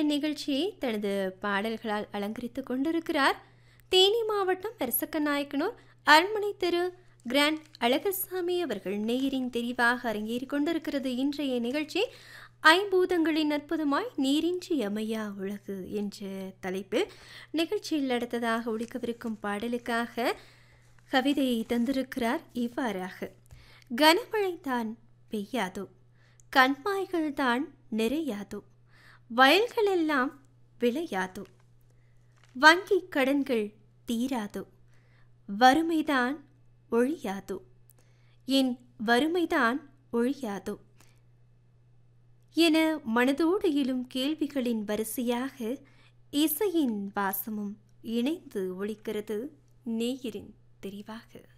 நிகழ்ச்சியை தனது பாடல்களால் அலங்கரித்துக் கொண்டிருக்கிறார் தேனி மாவட்டம் அரசக்கநாயக்கனூர் அரண்மனை தெரு கிராண்ட் அழகர்சாமி அவர்கள் நேயரின் தெரிவாக அரங்கேறிக் கொண்டிருக்கிறது இன்றைய நிகழ்ச்சி ஐம்பூதங்களின் அற்புதமாய் நீரின்றி அமையா உலகு என்ற தலைப்பில் நிகழ்ச்சியில் அடுத்ததாக ஒழிக்கவிருக்கும் பாடலுக்காக கவிதையை தந்திருக்கிறார் இவ்வாறாக கனமழை தான் பெய்யாதோ கண்மாய்கள் தான் நிறையாதோ வயல்களெல்லாம் விளையாதோ வங்கி கடன்கள் தீராதோ வறுமைதான் ஒழியாதோ என் வறுமைதான் ஒழியாதோ என மனதோடு எழும் கேள்விகளின் வரிசையாக இசையின் வாசமும் இணைந்து ஒழிக்கிறது நேயரின் தெரிவாக